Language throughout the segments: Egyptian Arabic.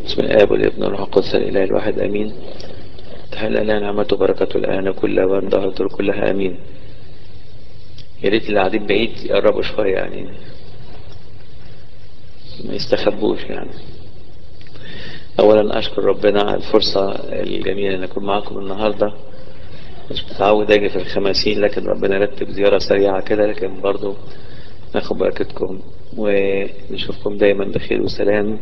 بسم الآب والابن والروح القدس الإله الواحد آمين تحل لنا نعمته وبركته الآن كلها وأن ظهرته كلها آمين يا ريت اللي قاعدين بعيد يقربوا شوية يعني ما يستخبوش يعني أولا أشكر ربنا على الفرصة الجميلة أن أكون معكم النهاردة مش متعود أجي في الخماسين لكن ربنا رتب زيارة سريعة كده لكن برضو ناخد بركتكم ونشوفكم دايما بخير وسلام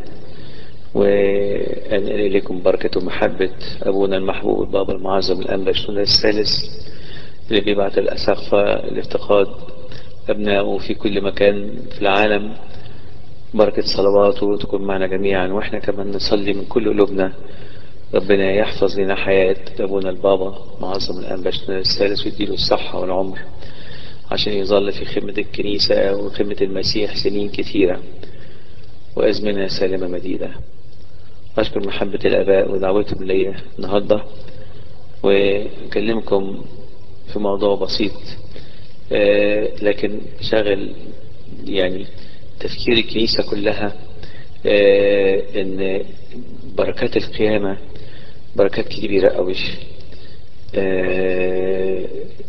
وأنقل إليكم بركة ومحبة أبونا المحبوب البابا المعظم الأنبا شنودة الثالث اللي بيبعت الأساقفة الافتقاد أبنائه في كل مكان في العالم بركة صلواته تكون معنا جميعا وإحنا كمان نصلي من كل قلوبنا ربنا يحفظ لنا حياة أبونا البابا معظم الأنبا شنودة الثالث ويديله الصحة والعمر عشان يظل في خدمة الكنيسة وخدمة المسيح سنين كثيرة وأزمنة سالمة مديدة أشكر محبة الآباء ودعوتهم لي النهاردة وأكلمكم في موضوع بسيط آه لكن شغل يعني تفكير الكنيسة كلها آه إن بركات القيامة بركات كبيرة قوي آه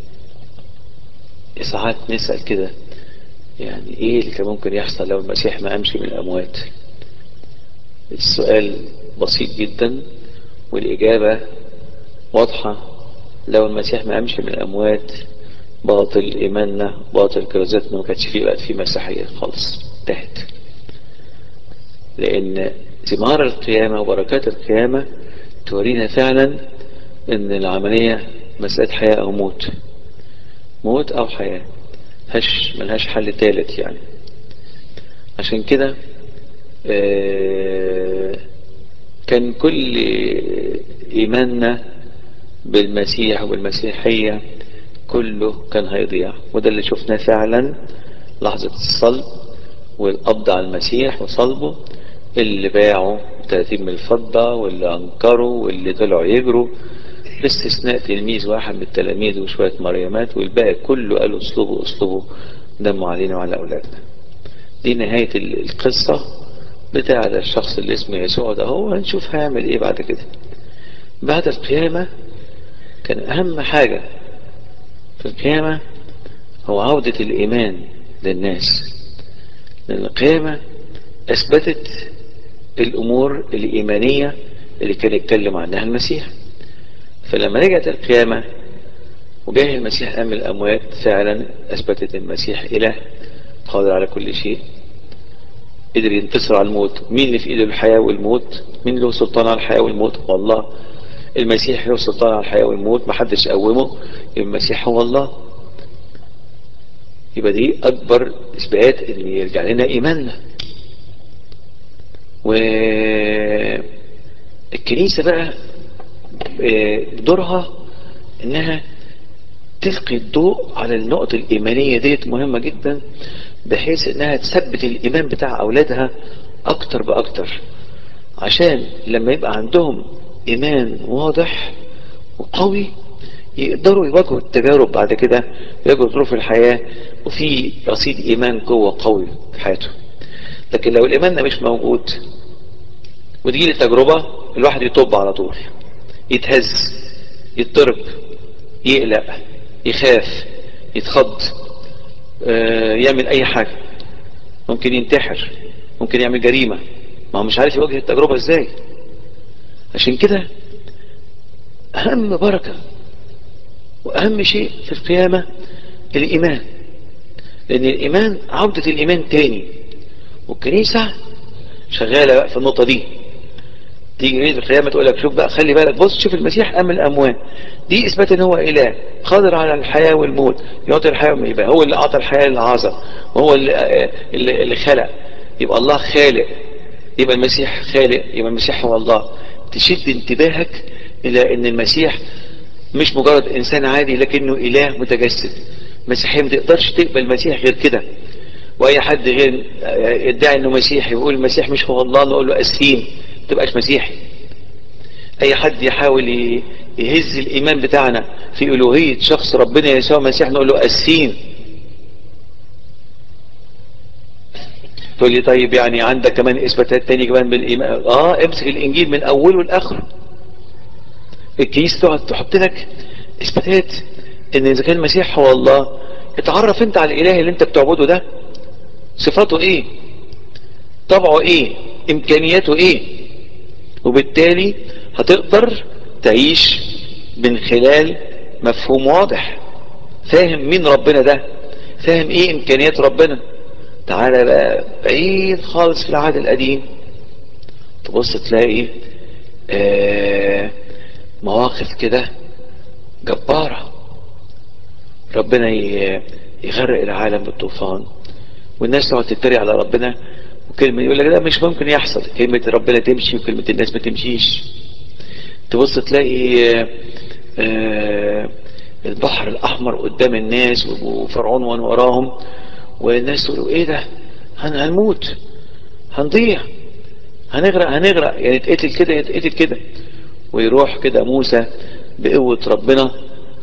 ساعات نسأل كده يعني ايه اللي كان ممكن يحصل لو المسيح ما امشي من الاموات السؤال بسيط جدا والاجابة واضحة لو المسيح ما امشي من الاموات باطل ايماننا باطل كرازتنا ما كانش فيه بقت فيه مسيحية خالص انتهت لان ثمار القيامة وبركات القيامة تورينا فعلا ان العملية مسألة حياة او موت موت او حياة هش ملهاش حل تالت يعني عشان كده كان كل ايماننا بالمسيح وبالمسيحية كله كان هيضيع وده اللي شفناه فعلا لحظة الصلب والقبض على المسيح وصلبه اللي باعوا 30 من الفضة واللي انكروا واللي طلعوا يجروا باستثناء تلميذ واحد من التلاميذ وشوية مريمات والباقي كله قالوا اصلبوا اصلبوا دموا علينا وعلى أولادنا دي نهاية القصة بتاع الشخص اللي اسمه يسوع ده هو هنشوف هيعمل ايه بعد كده بعد القيامة كان أهم حاجة في القيامة هو عودة الإيمان للناس لأن القيامة أثبتت الأمور الإيمانية اللي كان يتكلم عنها المسيح فلما رجعت القيامة وجاه المسيح أم الأموات فعلا أثبتت المسيح إله قادر على كل شيء قدر ينتصر على الموت مين اللي في إيده الحياة والموت مين له سلطان على الحياة والموت والله المسيح له سلطان على الحياة والموت محدش قومه المسيح هو الله يبقى دي أكبر إثبات إن يرجع لنا إيماننا والكنيسة بقى دورها انها تلقي الضوء على النقطة الايمانية ديت مهمة جدا بحيث انها تثبت الايمان بتاع اولادها اكتر باكتر عشان لما يبقى عندهم ايمان واضح وقوي يقدروا يواجهوا التجارب بعد كده يواجهوا ظروف الحياة وفي رصيد ايمان جوه قوي في حياته لكن لو الايمان ده مش موجود وتجيلي التجربة الواحد يطب على طول يتهز يضطرب يقلق يخاف يتخض يعمل اي حاجة ممكن ينتحر ممكن يعمل جريمة ما هو مش عارف يواجه التجربة ازاي عشان كده اهم بركة واهم شيء في القيامة الايمان لان الايمان عودة الايمان تاني والكنيسة شغالة بقى في النقطة دي تيجي ليلة القيامة تقول لك شوف بقى خلي بالك بص شوف المسيح أم الأموات دي إثبات إن هو إله قادر على الحياة والموت يعطي الحياة يبقى هو اللي أعطى الحياة للعازر وهو اللي, اللي, اللي خلق يبقى الله خالق يبقى المسيح خالق يبقى المسيح هو الله تشد انتباهك إلى إن المسيح مش مجرد إنسان عادي لكنه إله متجسد المسيحية ما تقدرش تقبل المسيح غير كده وأي حد غير يدعي إنه مسيحي ويقول المسيح مش هو الله نقول له أسفين تبقاش مسيحي اي حد يحاول يهز الايمان بتاعنا في الوهية شخص ربنا يسوع المسيح نقول له اسفين تقول لي طيب يعني عندك كمان اثباتات تاني كمان بالايمان اه امسك الانجيل من اوله لاخره الكنيسه تقعد تحط لك اثباتات ان اذا كان المسيح هو الله اتعرف انت على الاله اللي انت بتعبده ده صفاته ايه طبعه ايه امكانياته ايه وبالتالي هتقدر تعيش من خلال مفهوم واضح فاهم مين ربنا ده فاهم ايه امكانيات ربنا تعالى بقى بعيد خالص في العهد القديم تبص تلاقي آه مواقف كده جبارة ربنا يغرق العالم بالطوفان والناس تقعد تتريق على ربنا وكلمة يقول لك ده مش ممكن يحصل كلمة ربنا تمشي وكلمة الناس ما تمشيش تبص تلاقي آه آه البحر الأحمر قدام الناس وفرعون ومن وراهم والناس تقولوا ايه ده هنموت هنضيع هنغرق هنغرق يعني يتقتل كده يتقتل كده ويروح كده موسى بقوة ربنا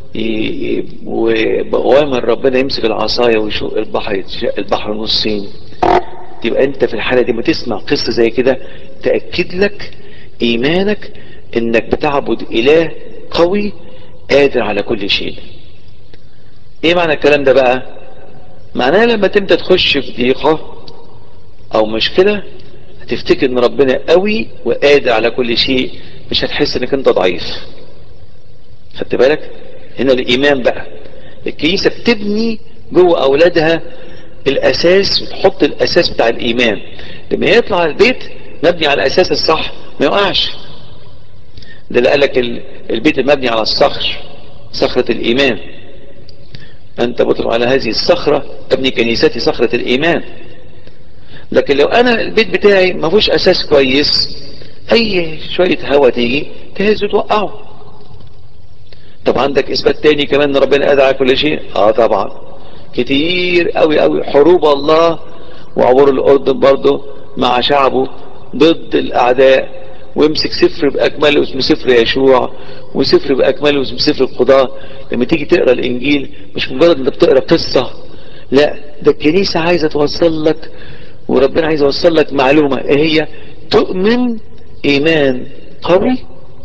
وبأوامر ربنا يمسك العصاية ويشق البحر يتشق البحر نصين تبقى انت في الحالة دي ما تسمع قصة زي كده تأكد لك ايمانك انك بتعبد اله قوي قادر على كل شيء ايه معنى الكلام ده بقى معناه لما تبدأ تخش في ضيقة او مشكلة هتفتكر ان ربنا قوي وقادر على كل شيء مش هتحس انك انت ضعيف خدت بالك هنا الايمان بقى الكنيسة بتبني جوه اولادها الاساس وتحط الاساس بتاع الايمان لما يطلع البيت مبني على الاساس الصح ما يقعش ده اللي قالك البيت المبني على الصخر صخرة الايمان انت بطلب على هذه الصخرة ابني كنيستي صخرة الايمان لكن لو انا البيت بتاعي ما فيهوش اساس كويس اي شوية هوا تيجي تهز وتوقعه طب عندك اثبات تاني كمان ان ربنا قادر على كل شيء اه طبعا كتير قوي قوي حروب الله وعبور الاردن برضه مع شعبه ضد الاعداء ويمسك سفر باكمله اسمه سفر يشوع وسفر باكمله اسمه سفر القضاء لما تيجي تقرا الانجيل مش مجرد انك بتقرا قصه لا ده الكنيسه عايزه توصل لك وربنا عايز يوصل لك معلومه ايه هي تؤمن ايمان قوي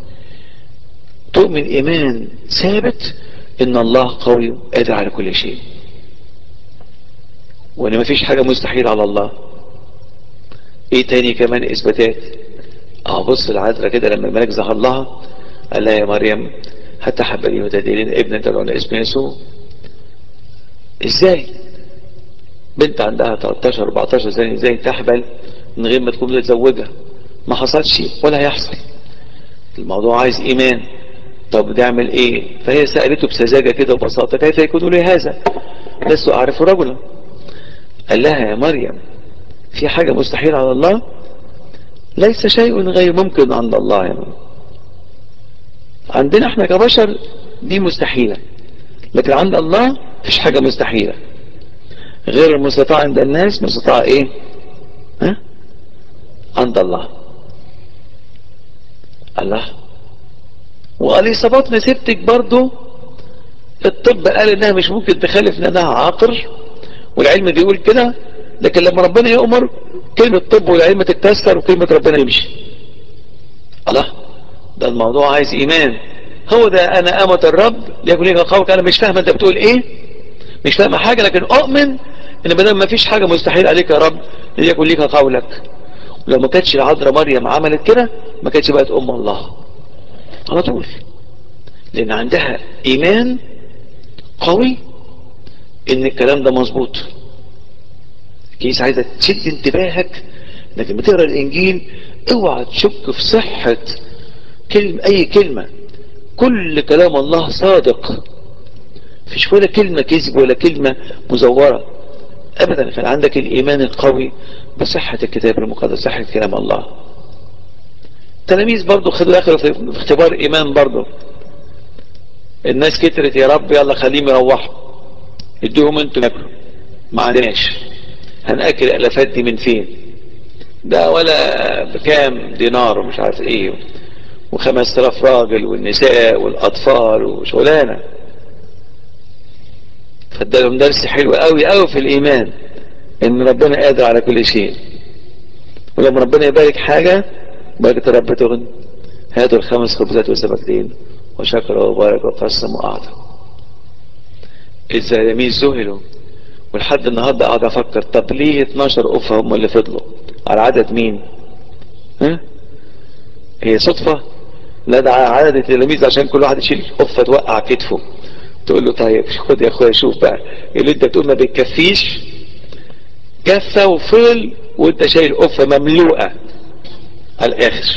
تؤمن ايمان ثابت ان الله قوي قادر على كل شيء وان مفيش حاجه مستحيل على الله ايه تاني كمان اثباتات اه بص العذراء كده لما الملك ظهر لها قال لها يا مريم حتى حب لي وتدينين ابنا تدعون اسم يسوع ازاي بنت عندها 13 14 سنه ازاي تحبل من غير ما تكون متزوجه ما حصلش ولا هيحصل الموضوع عايز ايمان طب نعمل ايه فهي سألته بسذاجة كده وبساطة كيف يكون لي هذا لست اعرف رجلا قال لها يا مريم في حاجة مستحيل على الله ليس شيء غير ممكن عند الله يا مريم عندنا احنا كبشر دي مستحيلة لكن عند الله مفيش حاجة مستحيلة غير المستطاع عند الناس مستطاع ايه ها عند الله الله واليصابات نسيبتك برضو الطب قال انها مش ممكن تخالف لانها عاقر والعلم بيقول كده لكن لما ربنا يؤمر كلمة طب والعلم تتكسر وكلمة ربنا يمشي الله ده الموضوع عايز ايمان هو ده انا امة الرب ليكن ليك قولك انا مش فاهم انت بتقول ايه مش فاهم حاجة لكن اؤمن ان بدل ما فيش حاجة مستحيل عليك يا رب ليكن ليك قولك ولو ما كانتش العذراء مريم عملت كده ما كانتش بقت ام الله على طول لان عندها ايمان قوي ان الكلام ده مظبوط الكنيسة عايزة تشد انتباهك انك لما تقرا الانجيل اوعى تشك في صحة كلمة اي كلمة كل كلام الله صادق مفيش ولا كلمة كذب ولا كلمة مزورة ابدا كان عندك الايمان القوي بصحة الكتاب المقدس صحة كلام الله التلاميذ برضو خدوا اخر في اختبار ايمان برضو الناس كترت يا رب يلا خليهم يروحوا ادوهم انتوا ناكلوا ما عندناش هنأكل الالافات دي من فين ده ولا بكام دينار ومش عارف ايه وخمس تلاف راجل والنساء والاطفال وشغلانة فادالهم درس حلو قوي قوي في الايمان ان ربنا قادر على كل شيء ولما ربنا يبارك حاجة بركة الرب تغني هاتوا الخمس خبزات والسمكتين وشكر وبارك وقسم وأعطى الزلاميذ ذهلوا ولحد النهارده قاعد افكر طب ليه 12 قفه هم اللي فضلوا على عدد مين ها هي صدفه لا ده عدد التلاميذ عشان كل واحد يشيل قفه توقع كتفه تقول له طيب خد يا اخويا شوف بقى اللي انت بتقول ما بتكفيش كفه وفل وانت شايل قفه مملوءه على الاخر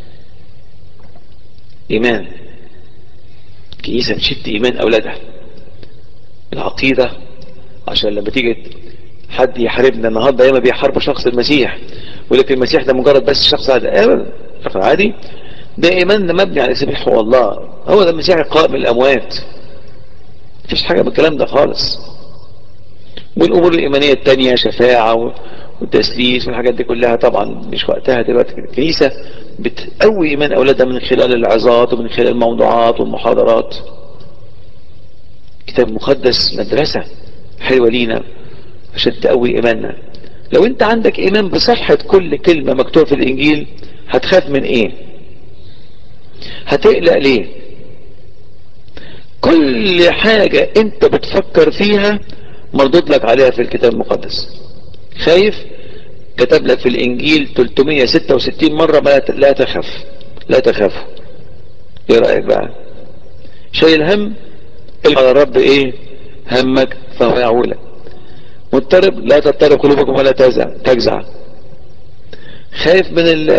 ايمان كنيسه بتشد ايمان اولادها العقيده عشان لما تيجي حد يحاربنا النهارده ياما بيحاربوا شخص المسيح ولكن المسيح ده مجرد بس شخص عادي ابدا شخص عادي ده ايماننا مبني على سبيح الله هو ده المسيح القائم من الاموات مفيش حاجه من الكلام ده خالص والامور الايمانيه التانية شفاعه والتسليس والحاجات دي كلها طبعا مش وقتها دلوقتي الكنيسه بتقوي ايمان اولادها من خلال العظات ومن خلال الموضوعات والمحاضرات كتاب مقدس مدرسه حلوة لينا عشان تقوي ايماننا لو انت عندك ايمان بصحة كل كلمة مكتوبة في الانجيل هتخاف من ايه هتقلق ليه كل حاجة انت بتفكر فيها مردود لك عليها في الكتاب المقدس خايف كتب لك في الانجيل 366 مرة ما لا تخف لا تخاف ايه رأيك بقى شايل هم على الرب ايه همك فهو يعولك مضطرب لا تضطرب قلوبكم ولا تجزع تجزع خايف من ال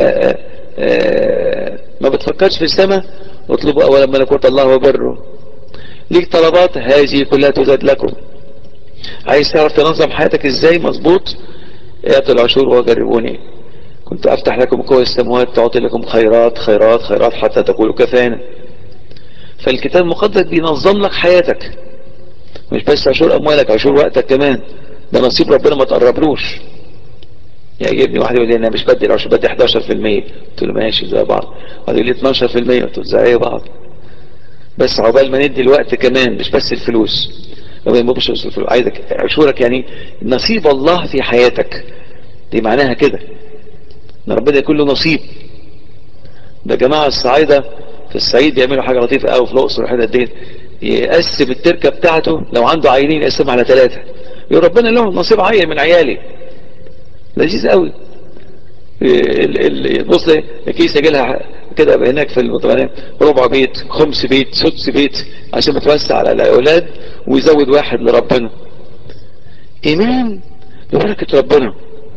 ما بتفكرش في السماء اطلبوا اولا ملكوت الله وبره ليك طلبات هذه كلها تزاد لكم عايز تعرف تنظم حياتك ازاي مظبوط اعطوا العشور وجربوني كنت افتح لكم قوى السماوات تعطي لكم خيرات خيرات خيرات حتى تقولوا كفانا فالكتاب المقدس بينظم لك حياتك مش بس عشور اموالك عشور وقتك كمان ده نصيب ربنا ما تقربلوش يعجبني واحد يقول لي انا مش بدي العشور بدي 11% قلت له ماشي زي بعض واحد يقول لي 12% قلت له زي بعض بس عقبال ما ندي الوقت كمان مش بس الفلوس ما مش الفلوس عايزك عشورك يعني نصيب الله في حياتك دي معناها كده ان ربنا يكون له نصيب ده جماعه الصعايده في الصعيد بيعملوا حاجه لطيفه قوي في الاقصر والحتت دي يقسم التركه بتاعته لو عنده عيلين يقسمها على ثلاثه يقول ربنا له نصيب عيل من عيالي لذيذ قوي بص الكيسه يجي لها كده هناك في المطبخ ربع بيت خمس بيت سدس بيت عشان متوسع على الاولاد ويزود واحد لربنا ايمان ببركه ربنا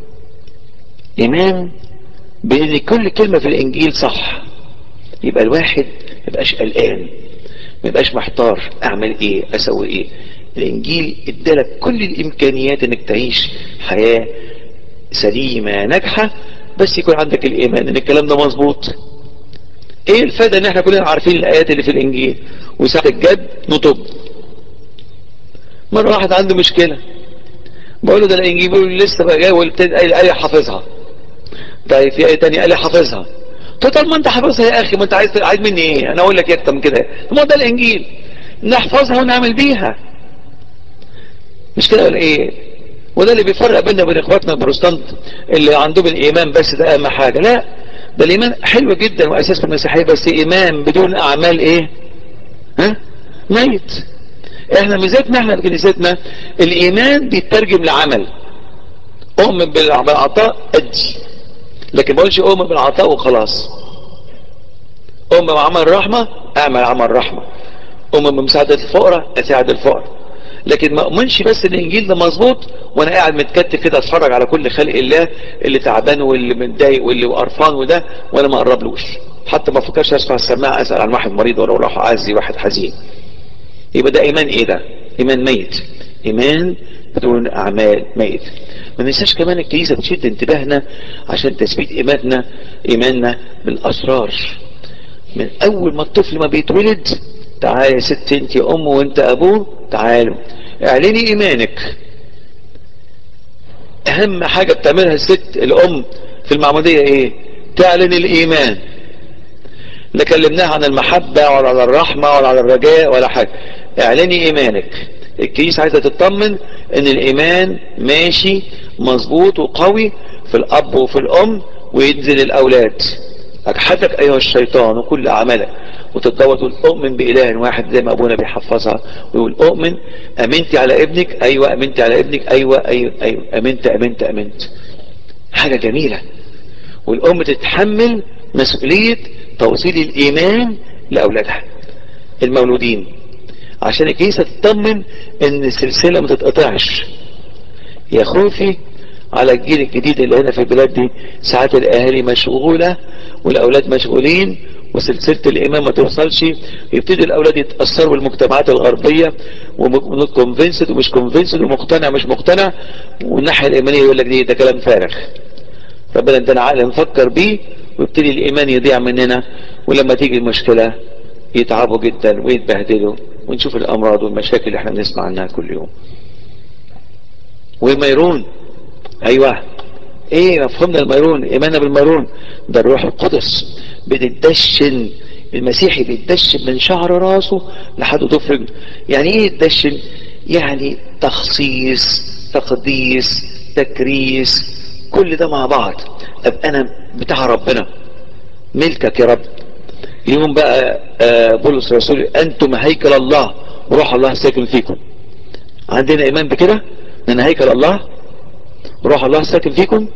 ايمان بان كل كلمه في الانجيل صح يبقى الواحد ما يبقاش قلقان ما يبقاش محتار اعمل ايه اسوي ايه الانجيل ادالك كل الامكانيات انك تعيش حياه سليمه ناجحه بس يكون عندك الايمان ان الكلام ده مظبوط ايه الفائده ان احنا كلنا عارفين الايات اللي في الانجيل وساعه الجد نطب مره واحد عنده مشكله بقول له ده الانجيل بيقول لي لسه بقى جاي وابتدي الايه حافظها طيب في ايه تانية الايه حافظها قلت طب ما انت حافظها يا اخي ما انت عايز عايز مني ايه انا اقول لك اكتر من كده ما ده الانجيل نحفظها ونعمل بيها مش كده ولا ايه وده اللي بيفرق بيننا وبين اخواتنا البروتستانت اللي عندهم الايمان بس ده اهم حاجه لا ده الايمان حلو جدا واساس في المسيحيه بس ايمان بدون اعمال ايه ها ميت احنا ميزتنا احنا في كنيستنا الايمان بيترجم لعمل اؤمن بالعطاء ادي لكن ما اقولش اؤمن بالعطاء وخلاص اؤمن بعمل رحمه اعمل عمل رحمه اؤمن بمساعده الفقراء اساعد الفقراء لكن ما اؤمنش بس ان الانجيل ده مظبوط وانا قاعد متكتف كده اتفرج على كل خلق الله اللي تعبان واللي متضايق واللي قرفان وده وانا ما اقربلوش حتى ما فكرش اسمع السماعه اسال عن واحد مريض ولا اروح اعزي واحد حزين يبقى ده ايمان ايه ده ايمان ميت ايمان بدون اعمال ميت ما ننساش كمان الكنيسه بتشد انتباهنا عشان تثبيت ايماننا ايماننا بالاسرار من اول ما الطفل ما بيتولد تعالى يا ست انت ام وانت ابوه تعالوا اعلني ايمانك اهم حاجة بتعملها الست الام في المعمودية ايه تعلن الايمان لا كلمناها عن المحبة ولا على الرحمة ولا على الرجاء ولا حاجة اعلني ايمانك الكنيسة عايزة تطمن ان الايمان ماشي مظبوط وقوي في الاب وفي الام وينزل الاولاد اجحدك ايها الشيطان وكل اعمالك وتتدور تقول اؤمن باله واحد زي ما ابونا بيحفظها ويقول اؤمن امنتي على ابنك ايوه امنتي على ابنك ايوه ايوه ايوه امنت امنت امنت حاجة جميلة والام تتحمل مسؤولية توصيل الايمان لاولادها المولودين عشان الكنيسة تطمن ان السلسلة ما تتقطعش يا خوفي على الجيل الجديد اللي هنا في البلاد دي ساعات الاهالي مشغولة والاولاد مشغولين وسلسلة الإيمان ما توصلش يبتدي الأولاد يتأثروا بالمجتمعات الغربية وكونفنسد ومش كونفنسد ومقتنع مش مقتنع والناحية الإيمانية يقول لك دي ده كلام فارغ ربنا ادانا عقل نفكر بيه ويبتدي الإيمان يضيع مننا ولما تيجي المشكلة يتعبوا جدا ويتبهدلوا ونشوف الأمراض والمشاكل اللي احنا بنسمع عنها كل يوم والميرون أيوه ايه مفهومنا الميرون ايماننا بالميرون ده الروح القدس بتدشن المسيحي بيتدشن من شعر راسه لحد ضفر يعني ايه يتدشن يعني تخصيص تقديس تكريس كل ده مع بعض ابقى انا بتاع ربنا ملكك يا رب يوم بقى آه بولس الرسول انتم هيكل الله وروح الله ساكن فيكم عندنا ايمان بكده ان هيكل الله وروح الله ساكن فيكم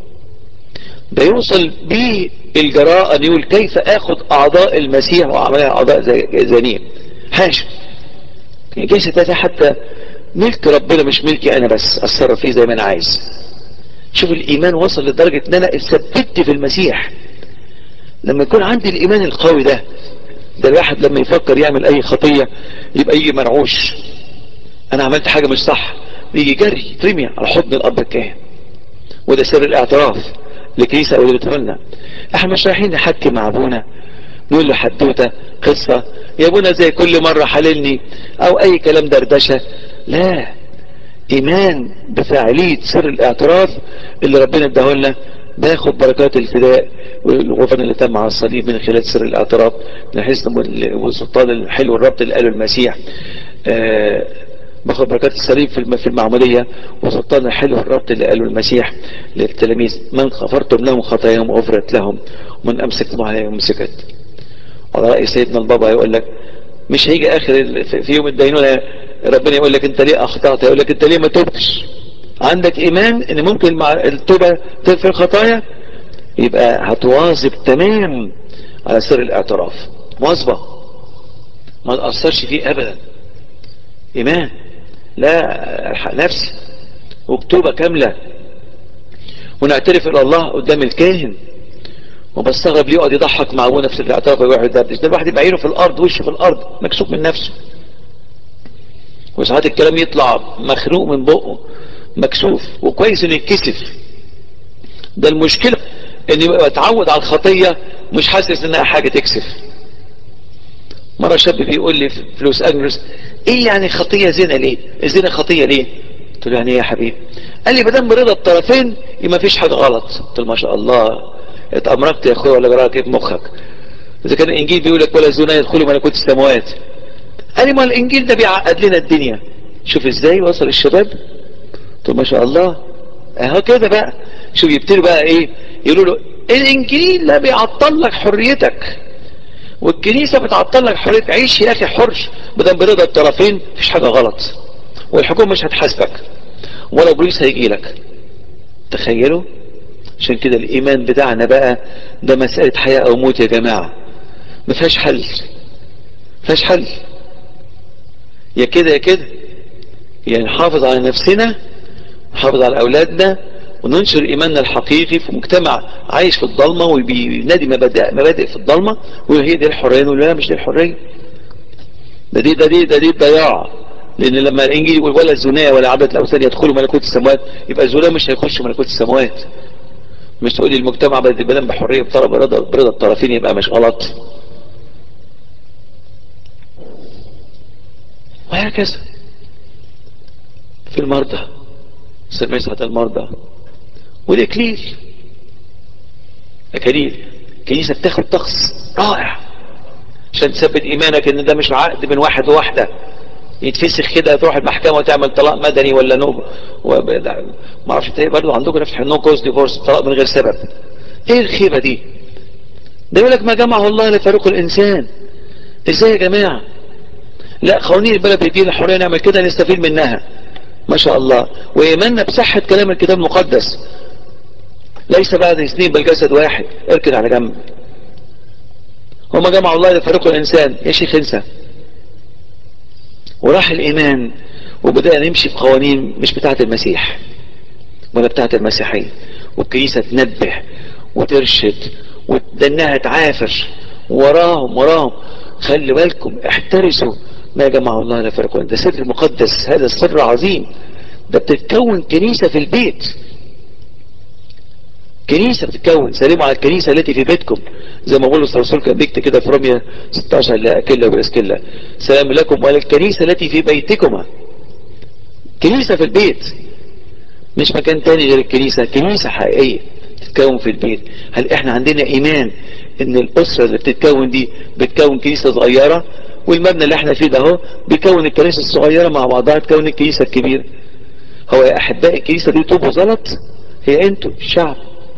ده يوصل بيه الجراءة ان يقول كيف اخذ اعضاء المسيح واعملها اعضاء زانية حاشا جيش ده حتى ملك ربنا مش ملكي انا بس اتصرف فيه زي ما انا عايز شوف الايمان وصل لدرجة ان انا اتثبت في المسيح لما يكون عندي الايمان القوي ده ده الواحد لما يفكر يعمل اي خطية يبقى يجي مرعوش انا عملت حاجة مش صح بيجي جري يترمي على حضن الاب الكاهن وده سر الاعتراف لكنيسة او لنا احنا مش رايحين نحكي مع ابونا نقول له حدوتة قصة يا ابونا زي كل مرة حللني او اي كلام دردشة لا ايمان بفاعلية سر الاعتراف اللي ربنا اداهولنا باخد بركات الفداء والغفران اللي تم على الصليب من خلال سر الاعتراف من حيث والسلطان الحلو الربط اللي قاله المسيح آه باخد بركات الصليب في في المعمودية وسلطان الحلو الربط اللي قاله المسيح للتلاميذ من غفرتم لهم خطاياهم غفرت لهم ومن امسكتم عليهم مسكت على رأي سيدنا البابا يقول لك مش هيجي اخر في يوم الدينونة ربنا يقول لك انت ليه اخطأت يقول لك انت ليه ما تبتش عندك ايمان ان ممكن مع التوبة تغفر الخطايا يبقى هتواظب تمام على سر الاعتراف مواظبة ما تأثرش فيه ابدا ايمان لا الحق نفسي وبتوبة كاملة ونعترف الى الله قدام الكاهن وبستغرب ليه يقعد يضحك مع ابونا في الاعتراف ويقعد يدردش ده الواحد يبقى عينه في الارض وشه في الارض مكسوف من نفسه وساعات الكلام يطلع مخنوق من بقه مكسوف وكويس انه يتكسف ده المشكلة انه يبقى اتعود على الخطية مش حاسس انها حاجة تكسف مرة شاب بيقول لي في لوس انجلوس ايه يعني خطية زنا ليه الزنا خطية ليه قلت له يعني ايه يا حبيبي قال لي بدل برضا الطرفين ما فيش حاجة غلط قلت له ما شاء الله اتأمركت يا اخويا ولا جراك ايه بمخك اذا كان الانجيل بيقول لك ولا الزنا يدخلوا ملكوت السماوات قال لي ما الانجيل ده بيعقد لنا الدنيا شوف ازاي وصل الشباب قلت له ما شاء الله اهو كده بقى شوف يبتدوا بقى ايه يقولوا له الانجيل لا بيعطل لك حريتك والكنيسة بتعطل لك حريتك عيش يا اخي حر بدل برضا الطرفين مفيش حاجة غلط والحكومة مش هتحاسبك ولا بوليس هيجي لك تخيلوا عشان كده الايمان بتاعنا بقى ده مسألة حياة او موت يا جماعة ما فيهاش حل فيهاش حل يا كده يا كده يعني نحافظ على نفسنا نحافظ على اولادنا وننشر ايماننا الحقيقي في مجتمع عايش في الضلمة وبينادي مبادئ, مبادئ في الضلمة ويقول هي دي الحرية نقول لا مش دي الحرية ده دي ده دي ده دي الضياع لان لما الانجيل يقول ولا الزنا ولا عبدة الاوثان يدخلوا ملكوت السماوات يبقى الزنا مش هيخش ملكوت السماوات مش تقول لي المجتمع بدأ يبان بحرية برضا برضا الطرفين يبقى مش غلط وهكذا في المرضى سمسة المرضى والإكليل أكاليل الكنيسة بتاخد طقس رائع عشان تثبت إيمانك إن ده مش عقد بين واحد وواحدة يتفسخ كده تروح المحكمة وتعمل طلاق مدني ولا نو و... ما اعرفش ايه برضه عندكم نفس نو كوز ديفورس طلاق من غير سبب ايه الخيبة دي ده يقول لك ما جمعه الله لفاروق الانسان ازاي يا جماعة لا قوانين البلد بيدينا الحرية نعمل كده نستفيد منها ما شاء الله وإيماننا بصحة كلام الكتاب المقدس ليس بعد سنين بل جسد واحد اركن على جنب هما جمعوا الله لفاروق الإنسان يا شيخ انسى وراح الإيمان وبدأنا نمشي في قوانين مش بتاعة المسيح ولا بتاعة المسيحية والكنيسة تنبه وترشد ودنها تعافر وراهم وراهم خلي بالكم احترسوا ما جمع الله لفرقون ده سر مقدس هذا السر عظيم ده بتتكون كنيسة في البيت كنيسة بتتكون سلموا على الكنيسة التي في بيتكم زي ما بولس الرسول كان بيكتب كده في روميا 16 لأكلة وبرسكلة سلام لكم وعلى الكنيسة التي في بيتكما كنيسة في البيت مش مكان تاني غير الكنيسة كنيسة حقيقية تتكون في البيت هل احنا عندنا ايمان ان الاسرة اللي بتتكون دي بتكون كنيسة صغيرة والمبنى اللي احنا فيه ده اهو بيكون الكنيسة الصغيرة مع بعضها تكون الكنيسة الكبيرة هو يا احبائي الكنيسة دي طوب وزلط هي انتوا الشعب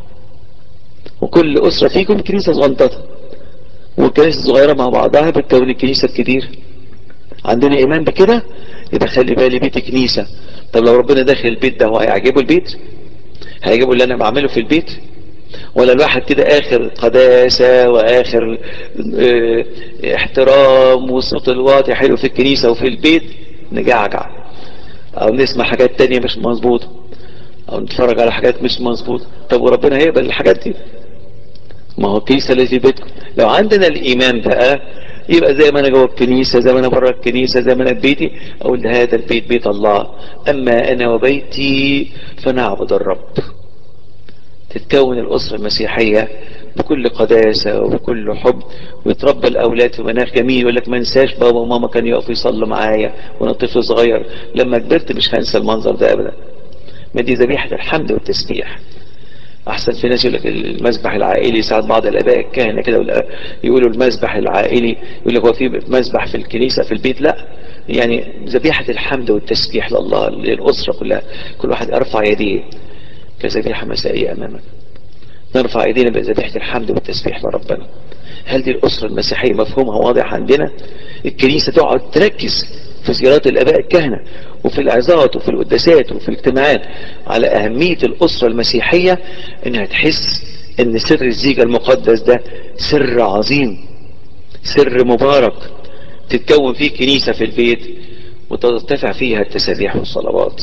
وكل اسرة فيكم كنيسة صغنططة والكنيسة الصغيرة مع بعضها بتكون الكنيسة الكبيرة عندنا ايمان بكده يبقى خلي بالي بيتي كنيسة طب لو ربنا داخل البيت ده هو هيعجبه البيت هيعجبه اللي انا بعمله في البيت ولا الواحد كده اخر قداسة واخر اه احترام والصوت الواطي حلو في الكنيسة وفي البيت نجعجع او نسمع حاجات تانية مش مظبوطة او نتفرج على حاجات مش مظبوطة طب وربنا هيقبل الحاجات دي ما هو الكنيسة اللي في بيتكم لو عندنا الايمان بقى يبقى زي ما انا جوه الكنيسة زي ما انا بره الكنيسة زي ما انا في بيتي اقول هذا البيت بيت الله اما انا وبيتي فنعبد الرب تتكون الاسرة المسيحية بكل قداسة وبكل حب ويتربى الاولاد في مناخ جميل يقول لك ما انساش بابا وماما كانوا يقفوا يصلوا معايا وانا طفل صغير لما كبرت مش هنسى المنظر ده ابدا ما دي ذبيحة الحمد والتسبيح احسن في ناس يقول لك المذبح العائلي ساعات بعض الاباء الكهنه كده يقولوا المذبح العائلي يقول لك هو في مذبح في الكنيسه في البيت لا يعني ذبيحه الحمد والتسبيح لله للاسره كلها كل واحد يرفع يديه كذبيحه مسائيه امامك نرفع ايدينا بذبيحه الحمد والتسبيح لربنا هل دي الاسره المسيحيه مفهومها واضح عندنا الكنيسه تقعد تركز في زيارات الاباء الكهنه وفي العظات وفي القداسات وفي الاجتماعات على أهمية الأسرة المسيحية إنها تحس إن سر الزيجة المقدس ده سر عظيم سر مبارك تتكون فيه كنيسة في البيت وترتفع فيها التسابيح والصلوات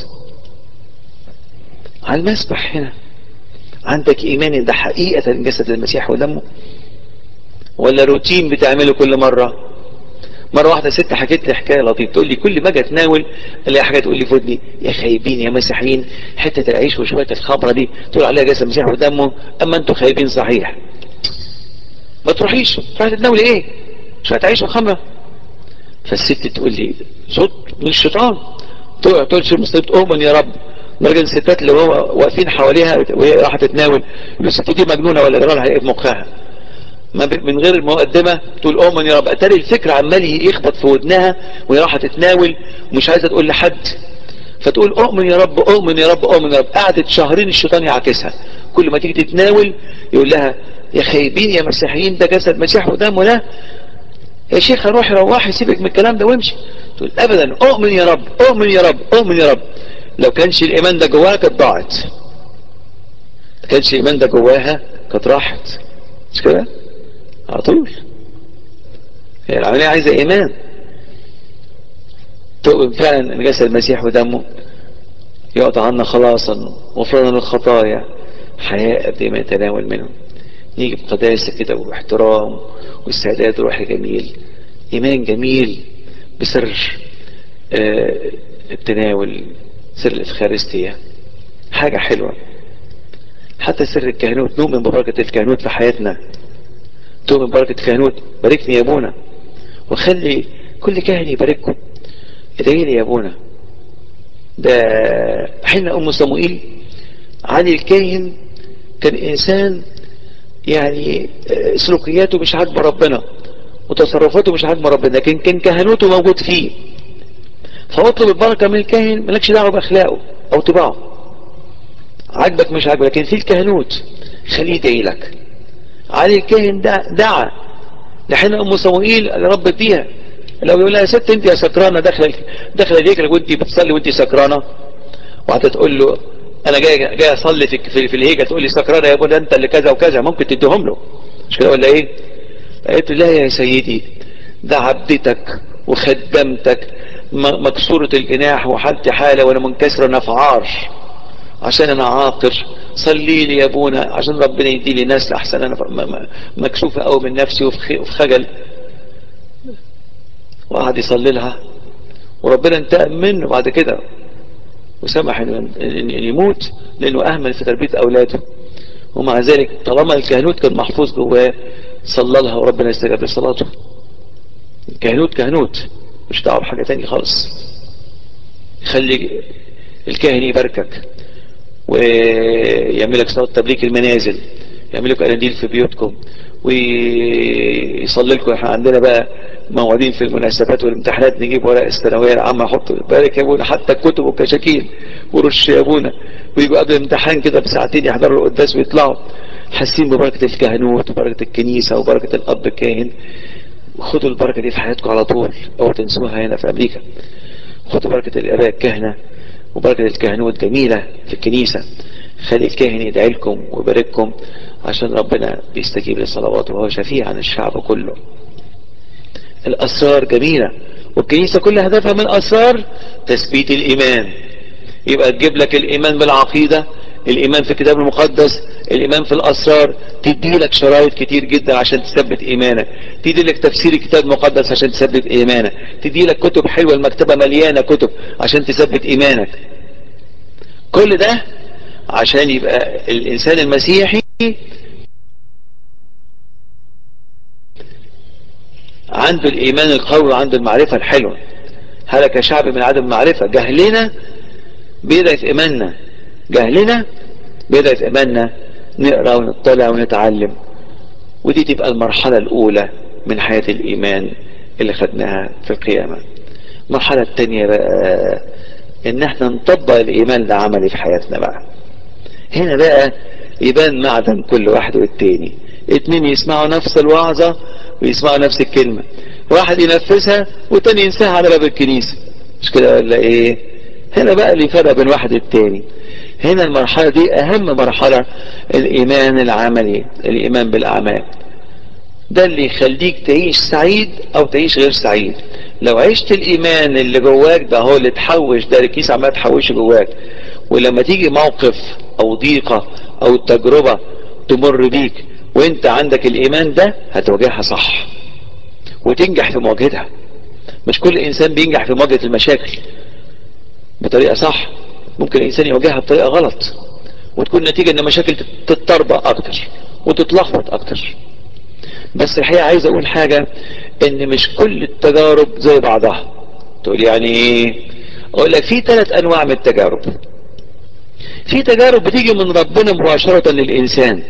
على المسبح هنا عندك إيمان إن ده حقيقة جسد المسيح ودمه ولا روتين بتعمله كل مرة مرة واحدة ست حكيت لي حكاية لطيفة تقول لي كل ما اجي اتناول الاقي حاجة تقول لي في ودني يا خايبين يا مسيحيين حتة العيش وشوية الخمرة دي تقول عليها جسد المسيح ودمه اما انتوا خايبين صحيح ما تروحيش تروحي تتناولي ايه شوية عيش وخمرة فالست تقول لي صوت من الشيطان تقول تقول شو المسلمين اؤمن يا رب درجة الستات اللي هو واقفين حواليها وهي راح تتناول الست دي مجنونة ولا جرالها ايه في مخها من غير المقدمة تقول أؤمن يا رب أتاري الفكرة عمال يخبط في ودنها وهي راح تتناول ومش عايزة تقول لحد فتقول أؤمن يا رب أؤمن يا رب أؤمن يا رب قعدت شهرين الشيطان يعكسها كل ما تيجي تتناول يقول لها يا خايبين يا مسيحيين ده جسد مسيح ودمه ده يا شيخ روحي روحي سيبك من الكلام ده وامشي تقول أبدا أؤمن يا رب أؤمن يا رب أؤمن يا رب لو كانش الإيمان ده جواها كانت ضاعت ما كانش الإيمان ده جواها كانت راحت مش كده؟ على طول هي العملية عايزة إيمان تؤمن فعلا أن جسد المسيح ودمه يعطى عنا خلاصا وفرنا للخطايا حياة قد ما يتناول منه نيجي بقداسة كده واحترام واستعداد روحي جميل إيمان جميل بسر آه التناول سر الإفخارستية حاجة حلوة حتى سر الكهنوت نؤمن ببركة الكهنوت في حياتنا تؤمن بركة كهنوت باركني يا ابونا وخلي كل كاهن يبارككم ادعي لي يا ابونا ده حين ام صموئيل علي الكاهن كان انسان يعني سلوكياته مش عاجبه ربنا وتصرفاته مش عاجبه ربنا لكن كان كهنوته موجود فيه فاطلب البركة من الكاهن مالكش دعوة باخلاقه او طباعه عاجبك مش عاجبك لكن في الكهنوت خليه يدعي لك علي الكاهن دع دعا لحين ام صموئيل اللي ربت بيها لو يقول لها يا ست انت يا سكرانه داخله داخله الهيكل وانت بتصلي وانت سكرانه وهتقول له انا جاي جاي اصلي في في, في الهيكل تقول لي سكرانه يا ابونا انت اللي كذا وكذا ممكن تديهم له مش كده ولا ايه؟ قالت له لا يا سيدي ده عبدتك وخدمتك مكسورة الجناح وحالتي حالة وانا منكسرة نفعار عشان انا عاقر صلي لي يا ابونا عشان ربنا يدي لي ناس احسن انا مكشوفة قوي من نفسي وفي خجل وقعد يصلي لها وربنا انتقم منه بعد كده وسمح ان يموت لانه اهمل في تربية اولاده ومع ذلك طالما الكهنوت كان محفوظ جواه صلى لها وربنا استجاب لصلاته الكهنوت كهنوت مش دعوه بحاجة تاني خالص خلي الكاهن يباركك ويعمل لك صلاة تبريك المنازل يعمل لكم اناديل في بيوتكم ويصلي لكم احنا عندنا بقى موعدين في المناسبات والامتحانات نجيب ورق الثانويه العامه احط بارك يا ابونا حتى الكتب والكشاكيل ورش يا ابونا ويجوا قبل الامتحان كده بساعتين يحضروا القداس ويطلعوا حاسين ببركه الكهنوت وبركه الكنيسه وبركه الاب الكاهن خدوا البركه دي في حياتكم على طول اوعوا تنسوها هنا في امريكا خدوا بركه الاباء الكهنه وبركه الكهنوت جميله في الكنيسه خلي الكاهن يدعي لكم ويبارككم عشان ربنا بيستجيب لصلواته وهو شفيع عن الشعب كله الأسرار جميلة والكنيسة كل هدفها من الأسرار تثبيت الإيمان يبقى تجيب لك الإيمان بالعقيدة الإيمان في الكتاب المقدس الإيمان في الأسرار تدي لك شرايط كتير جدا عشان تثبت إيمانك تدي لك تفسير الكتاب المقدس عشان تثبت إيمانك تدي لك كتب حلوة المكتبة مليانة كتب عشان تثبت إيمانك كل ده عشان يبقى الإنسان المسيحي عنده الإيمان القوي وعنده المعرفة الحلوة هلك شعب من عدم معرفة جهلنا بيضعف إيماننا جهلنا بيضعف إيماننا نقرأ ونطلع ونتعلم ودي تبقى المرحلة الأولى من حياة الإيمان اللي خدناها في القيامة المرحلة الثانية بقى إن احنا نطبق الإيمان ده عملي في حياتنا بقى هنا بقى يبان معدن كل واحد والتاني اتنين يسمعوا نفس الوعظة ويسمعوا نفس الكلمة واحد ينفذها والتاني ينساها على باب الكنيسة مش كده ولا ايه هنا بقى اللي فرق بين واحد التاني هنا المرحلة دي اهم مرحلة الايمان العملي الايمان بالاعمال ده اللي يخليك تعيش سعيد او تعيش غير سعيد لو عشت الايمان اللي جواك ده هو اللي تحوش ده الكيس عمال تحوشه جواك ولما تيجي موقف او ضيقة او تجربة تمر بيك وانت عندك الايمان ده هتواجهها صح وتنجح في مواجهتها مش كل انسان بينجح في مواجهة المشاكل بطريقة صح ممكن الانسان يواجهها بطريقة غلط وتكون نتيجة ان المشاكل تتطربق اكتر وتتلخبط اكتر بس الحقيقة عايز اقول حاجة ان مش كل التجارب زي بعضها تقول يعني ايه اقول لك في ثلاث انواع من التجارب في تجارب بتيجي من ربنا مباشرة للانسان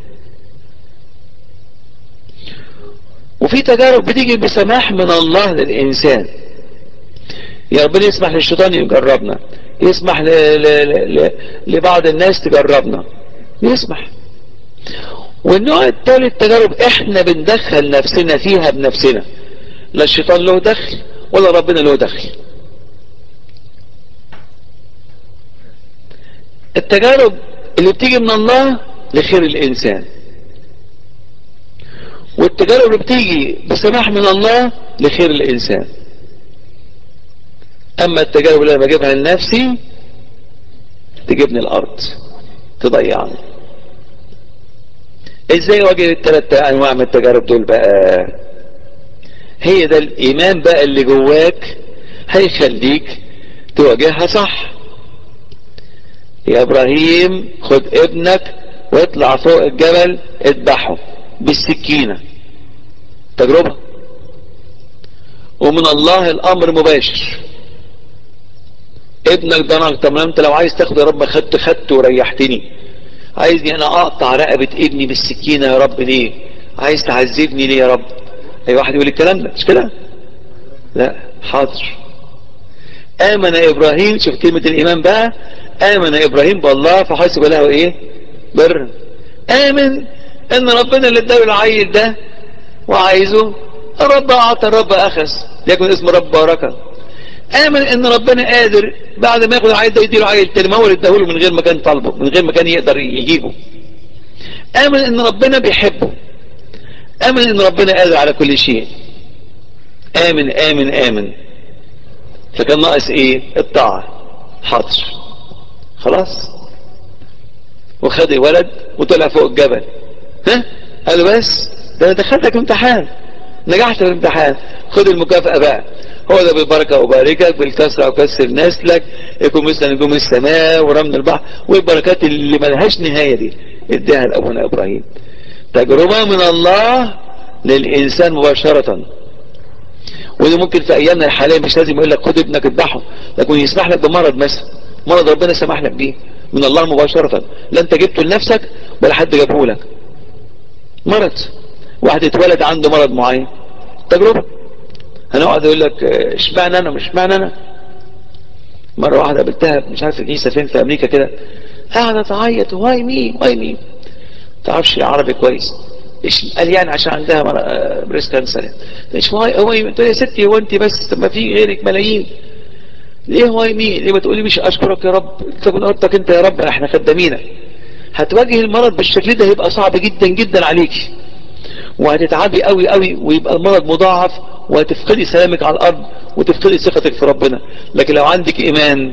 وفي تجارب بتيجي بسماح من الله للإنسان يا ربنا يسمح للشيطان يجربنا يسمح ل... ل... ل... لبعض الناس تجربنا يسمح والنوع الثالث تجارب احنا بندخل نفسنا فيها بنفسنا لا الشيطان له دخل ولا ربنا له دخل التجارب اللي بتيجي من الله لخير الإنسان والتجارب اللي بتيجي بسماح من الله لخير الإنسان أما التجارب اللي أنا بجيبها لنفسي تجيبني الأرض تضيعني ازاي واجه الثلاث انواع من التجارب دول بقى هي ده الايمان بقى اللي جواك هيخليك تواجهها صح يا ابراهيم خد ابنك واطلع فوق الجبل اذبحه بالسكينة تجربة ومن الله الامر مباشر ابنك ده انا طب انت لو عايز تاخده يا رب خدت خدت وريحتني عايزني انا اقطع رقبة ابني بالسكينة يا رب ليه عايز تعذبني ليه يا رب اي واحد يقول الكلام ده مش كده لا حاضر امن ابراهيم شوف كلمة الايمان بقى امن ابراهيم بالله فحسب له ايه بر امن ان ربنا اللي اداله العيل ده وعايزه الرب اعطى الرب اخذ ليكن اسم رب بركة امن ان ربنا قادر بعد ما ياخد العيل ده يديله عيل تاني ما هو اللي اداهوله من غير ما كان طالبه من غير ما كان يقدر يجيبه امن ان ربنا بيحبه امن ان ربنا قادر على كل شيء امن امن امن فكان ناقص ايه الطاعة حاضر خلاص وخد الولد وطلع فوق الجبل ها قال بس ده انا دخلتك امتحان نجحت في الامتحان خد المكافأة بقى هو ده بالبركة وباركك بالكسرة وكسر نسلك يكون مثل نجوم السماء ورمل البحر والبركات اللي ملهاش نهاية دي اديها لأبونا إبراهيم تجربة من الله للإنسان مباشرة ودي ممكن في أيامنا الحالية مش لازم يقول لك خد ابنك اذبحه لكن يسمح لك بمرض مثلا مرض ربنا سمح لك بيه من الله مباشرة لا انت جبته لنفسك ولا حد جابه لك مرض واحد اتولد عنده مرض معين تجربة هنقعد يقول لك اشمعنى انا مش معنى انا مرة واحدة قابلتها مش عارف الكنيسة فين في امريكا كده قاعدة تعيط واي مي واي مي تعرفش عربي كويس ايش قال يعني عشان عندها بريس كانسر ايش واي هو قلت يا ستي هو انت بس ما في غيرك ملايين ليه واي مي ليه ما تقولي مش اشكرك يا رب تكون ارضك انت يا رب احنا خدامينك هتواجه المرض بالشكل ده هيبقى صعب جدا جدا عليك وهتتعبي قوي قوي ويبقى المرض مضاعف وهتفقدي سلامك على الارض وتفقدي ثقتك في ربنا لكن لو عندك ايمان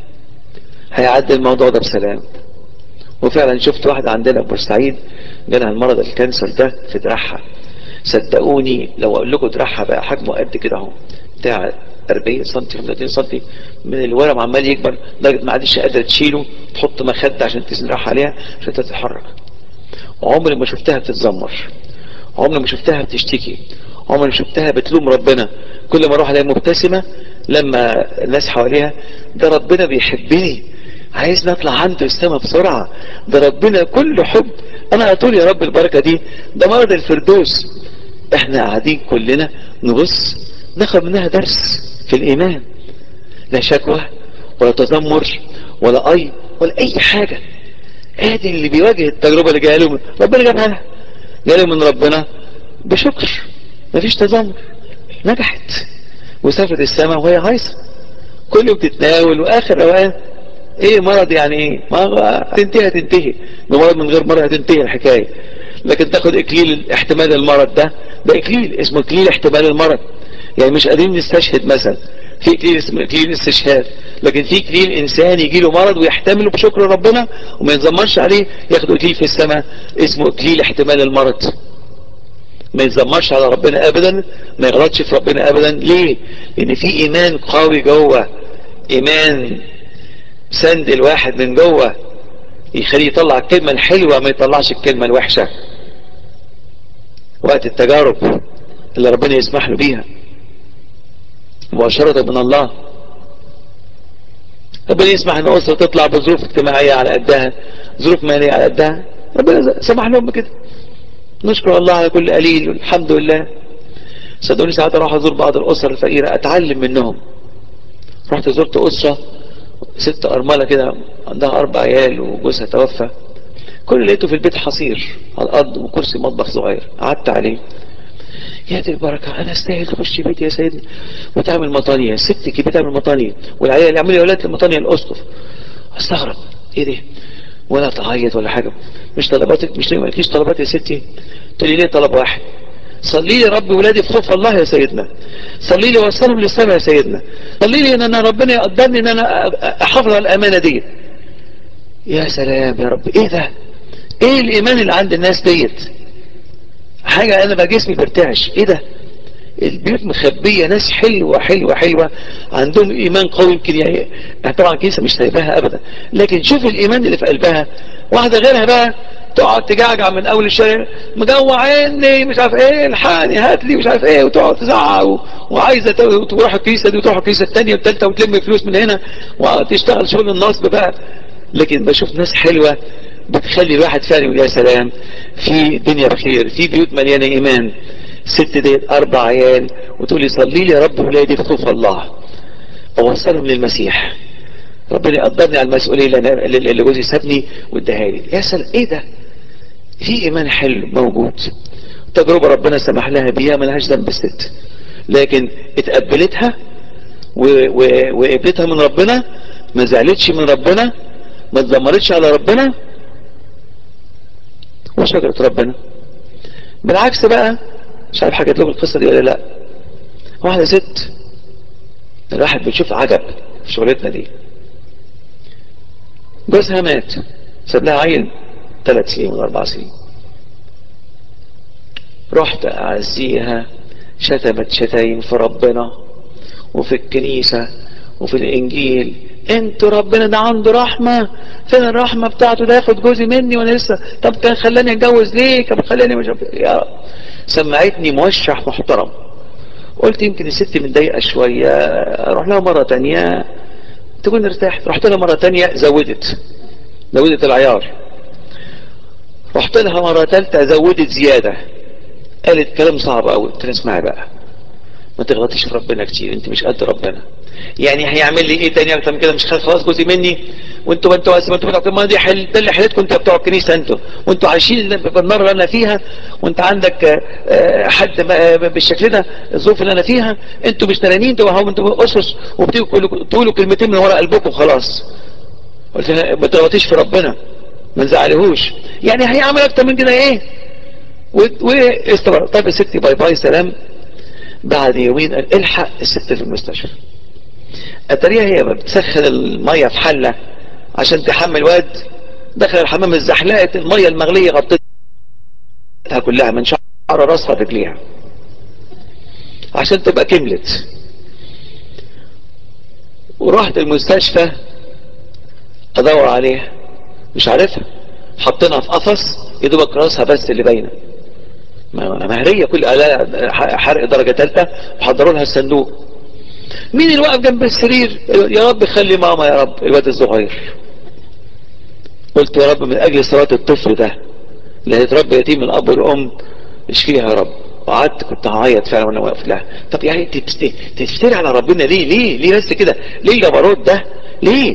هيعدي الموضوع ده بسلام وفعلا شفت واحدة عندنا في بورسعيد جالها المرض الكانسر ده في دراعها صدقوني لو اقول لكم دراعها بقى حجمه قد كده اهو بتاع 40 سم 35 سم من الورم عمال يكبر لدرجه ما عادش قادره تشيله تحط مخده عشان تسرح عليها عشان تتحرك وعمري ما شفتها بتتذمر عمري ما شفتها بتشتكي عمري ما شفتها بتلوم ربنا كل ما اروح الاقيها مبتسمه لما الناس حواليها ده ربنا بيحبني عايزني اطلع عنده السما بسرعه ده ربنا كله حب انا اقول يا رب البركه دي ده مرض الفردوس احنا قاعدين كلنا نبص ناخد منها درس في الايمان لا شكوى ولا تذمر ولا اي ولا اي حاجه ادي اللي بيواجه التجربه اللي جايه له من ربنا جابها لها جايه من ربنا بشكر مفيش تذمر نجحت وسافرت السماء وهي هايصه كل يوم تتناول واخر اوقات ايه مرض يعني ايه ما تنتهي تنتهي بمرض من غير مرض هتنتهي الحكاية لكن تاخد اكليل احتمال المرض ده ده اكليل اسمه اكليل احتمال المرض يعني مش قادرين نستشهد مثلا في اكليل اسمه اكليل استشهاد لكن في اكليل انسان يجي له مرض ويحتمله بشكر ربنا وما يتذمرش عليه ياخد اكليل في السماء اسمه اكليل احتمال المرض ما يتذمرش على ربنا ابدا ما يغلطش في ربنا ابدا ليه لان في ايمان قوي جوه ايمان سند الواحد من جوه يخليه يطلع الكلمة الحلوة ما يطلعش الكلمة الوحشة وقت التجارب اللي ربنا يسمح له بيها مباشرة من الله ربنا يسمح ان اسرة تطلع بظروف اجتماعية على قدها ظروف مالية على قدها ربنا سمح لهم بكده نشكر الله على كل قليل والحمد لله صدقوني ساعات اروح ازور بعض الاسر الفقيرة اتعلم منهم رحت زرت اسرة ست أرملة كده عندها أربع عيال وجوزها توفى كل اللي لقيته في البيت حصير على الأرض وكرسي مطبخ صغير قعدت عليه يا دي البركة أنا استاهل تخش بيتي يا سيدي وتعمل مطانية ست كي بتعمل مطانية والعيال اللي يعملوا يا ولاد المطانية الأسقف استغرب إيه ده ولا تعيط ولا حاجة مش طلباتك مش ليه مالكيش طلبات يا ستي تقول لي ليه طلب واحد صلي لي رب ولادي في خوف الله يا سيدنا صلي لي وصلهم للسماء يا سيدنا صلي لي ان انا ربنا يقدرني ان انا احافظ على الامانه دي يا سلام يا رب ايه ده ايه الايمان اللي عند الناس ديت حاجه انا بقى جسمي بيرتعش ايه ده البيوت مخبيه ناس حلوه حلوه حلوه عندهم ايمان قوي يمكن يعني طبعا الكنيسه مش سايباها ابدا لكن شوف الايمان اللي في قلبها واحده غيرها بقى تقعد تجعجع من اول الشارع مجوع عيني مش عارف ايه الحقني هات لي مش عارف ايه وتقعد تزعق و... وعايزه تروح الكنيسه دي وتروح الكنيسه الثانيه والثالثه وتلم فلوس من هنا وتشتغل شغل النصب بقى لكن بشوف ناس حلوه بتخلي الواحد فعلا يقول يا سلام في دنيا بخير في بيوت مليانه ايمان ست ديت اربع عيال وتقول لي صلي لي يا رب ولادي في خوف الله اوصلهم للمسيح ربنا يقدرني على المسؤوليه اللي, أنا- اللي اللي جوزي سابني واداها لي يا سلام ايه ده في ايمان حلو موجود تجربه ربنا سمح لها بيها ملهاش ذنب الست لكن اتقبلتها و- و- وقبلتها من ربنا ما زعلتش من ربنا ما اتذمرتش على ربنا وشكرت ربنا بالعكس بقى مش عارف حكيت لكم القصه دي ولا لا واحده ست الواحد بيشوف عجب في شغلتنا دي جوزها مات ساب لها عيل ثلاث سنين ولا اربع سنين رحت اعزيها شتمت شتايم في ربنا وفي الكنيسة وفي الانجيل انت ربنا ده عنده رحمة فين الرحمة بتاعته ده ياخد جوزي مني وانا لسه طب كان خلاني اتجوز ليه كان خلاني مش عارف- يا سمعتني موشح محترم قلت يمكن الست متضايقة شوية اروح لها مرة تانية تكون ارتاحت رحت لها مرة تانية زودت زودت العيار رحت لها مرة تالتة زودت زيادة قالت كلام صعب قوي قلت لها اسمعي بقى ما تغلطيش في ربنا كتير انت مش قد ربنا يعني هيعمل لي ايه تاني اكتر من كده مش خلاص خلاص جوزي مني وانتوا انتوا ما انتوا بتوع ما دي حل ده اللي حلتكم انتوا بتوع الكنيسه انتوا وانتوا عايشين بالنار اللي انا فيها وانت عندك آه، آه، حد ما- بالشكل ده الظروف اللي انا فيها انتوا مش تلاميذ انتوا هم انتوا اسس وبتيجوا كل- تقولوا كلمتين من ورا قلبكم خلاص قلت لها ما تغلطيش في ربنا ما نزعلهوش يعني هيعمل اكتر من كده ايه واستمر طيب يا ستي باي باي سلام بعد يومين قال الحق الست في المستشفى اتاريها هي بتسخن الميه في حله عشان تحمل واد دخل الحمام الزحلقت الميه المغليه غطتها كلها من شعر راسها لرجليها عشان تبقى كملت ورحت المستشفى ادور عليها مش عارفها حطينا في قفص يدوبك راسها بس اللي باينه ما- مهريه كل آلة حرق درجه ثالثه وحضروا لها الصندوق مين اللي واقف جنب السرير يا رب خلي ماما يا رب الواد الصغير قلت يا رب من اجل صلاه الطفل ده اللي هيتربى يتيم من الاب والام اشفيها يا رب وقعدت كنت هعيط فعلا وانا واقف لها طب يعني انت تست- تفتري على ربنا ليه ليه ليه بس كده ليه الجبروت ده ليه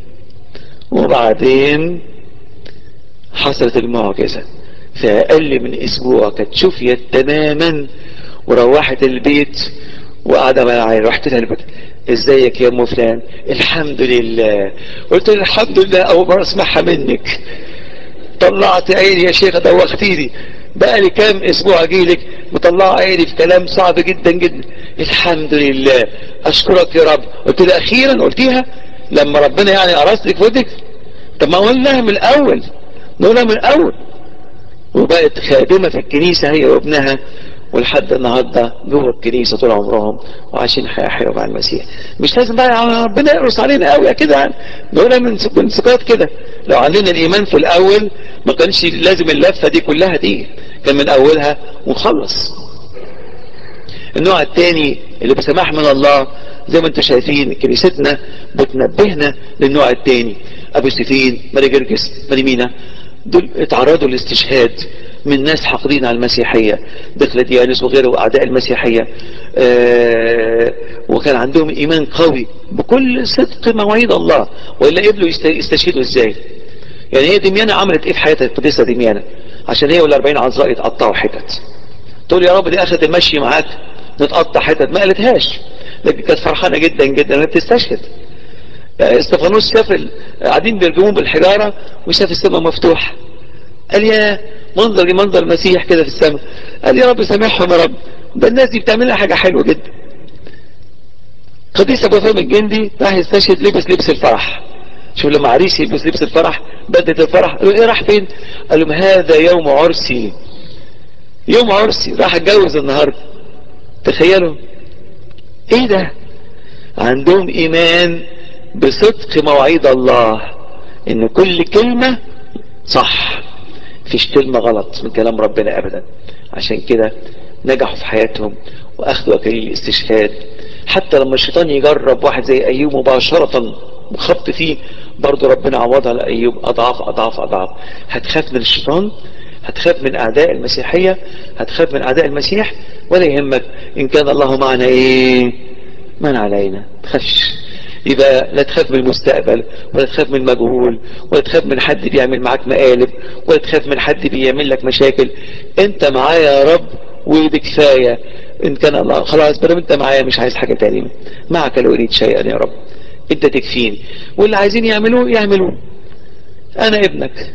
وبعدين حصلت المعجزة في أقل من أسبوع كانت شفيت تماما وروحت البيت وقاعدة معايا رحت لها البيت ازيك يا ام فلان الحمد لله قلت لها الحمد لله اول مرة اسمعها منك طلعت عيني يا شيخ دوختيني بقى لي كام اسبوع اجيلك مطلعه عيني في كلام صعب جدا جدا الحمد لله اشكرك يا رب قلت لها اخيرا قلتيها لما ربنا يعني قرصتك في ودك طب ما قلناها من الاول نقولها من الاول وبقت خادمة في الكنيسة هي وابنها ولحد النهاردة جوه الكنيسة طول عمرهم وعايشين حياة حلوة مع المسيح مش لازم بقى ربنا يقرص علينا قوي كده يعني نقولها من من سكات كده لو عندنا الإيمان في الأول ما كانش لازم اللفة دي كلها دي كان من أولها ونخلص النوع الثاني اللي بسماح من الله زي ما انتم شايفين كنيستنا بتنبهنا للنوع الثاني ابو سفين ماري جرجس ماري مينا دول اتعرضوا للاستشهاد من ناس حاقدين على المسيحية دقلديانوس وغيره اعداء المسيحية آه وكان عندهم ايمان قوي بكل صدق مواعيد الله والا قبلوا يست- يستشهدوا ازاي يعني هي دميانة عملت ايه في حياتها القديسة دميانة عشان هي والاربعين عذراء يتقطعوا حتت تقول يا رب دي اخذت المشي معاك نتقطع حتت ما قالتهاش لكن كانت فرحانة جدا جدا انها بتستشهد يعني استفانوس شاف ال- قاعدين بيرجمون بالحجارة وشاف السماء مفتوح قال يا منظر دي منظر المسيح كده في السماء قال يا رب سامحهم يا رب ده الناس دي بتعمل لها حاجة حلوة جدا قديس ابو فهم الجندي راح يستشهد لبس لبس الفرح شوف لما عريس يلبس لبس الفرح بدلة الفرح قالوا ايه راح فين قال لهم هذا يوم عرسي يوم عرسي راح اتجوز النهارده تخيلوا ايه ده عندهم ايمان بصدق مواعيد الله ان كل كلمة صح مفيش كلمة غلط من كلام ربنا ابدا عشان كده نجحوا في حياتهم واخذوا اكاليل الاستشهاد حتى لما الشيطان يجرب واحد زي ايوب مباشرة وخبط فيه برضه ربنا عوضها لايوب اضعاف اضعاف اضعاف هتخاف من الشيطان هتخاف من اعداء المسيحية هتخاف من اعداء المسيح ولا يهمك ان كان الله معنا ايه من علينا تخافش يبقى لا تخاف من المستقبل ولا تخاف من المجهول ولا تخاف من حد بيعمل معاك مقالب ولا تخاف من حد بيعمل لك مشاكل انت معايا يا رب ودي كفاية ان كان الله خلاص بدل انت معايا مش عايز حاجة تانية معك لو اريد شيئا يا رب انت تكفيني واللي عايزين يعملوه يعملوه انا ابنك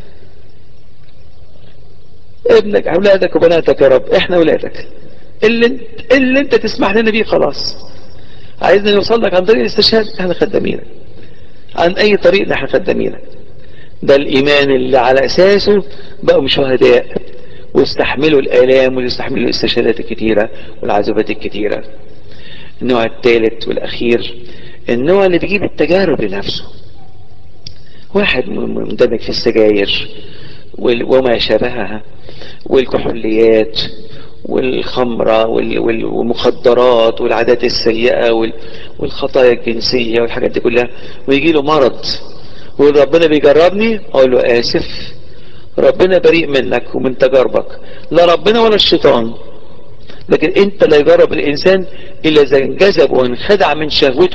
ابنك اولادك وبناتك يا رب احنا اولادك اللي انت, اللي انت تسمح لنا بيه خلاص عايزنا نوصل لك عن طريق الاستشهاد احنا خدامينك عن اي طريق احنا خدامينك ده الايمان اللي على اساسه بقوا شهداء واستحملوا الالام واستحملوا الاستشهادات الكتيرة والعذابات الكتيرة النوع الثالث والاخير النوع اللي بيجيب التجارب لنفسه واحد مندمج في السجاير وما شابهها والكحوليات والخمرة والمخدرات والعادات السيئة والخطايا الجنسية والحاجات دي كلها ويجي له مرض ويقول ربنا بيجربني اقول له اسف ربنا بريء منك ومن تجاربك لا ربنا ولا الشيطان لكن انت لا يجرب الانسان الا اذا انجذب وانخدع من شهوته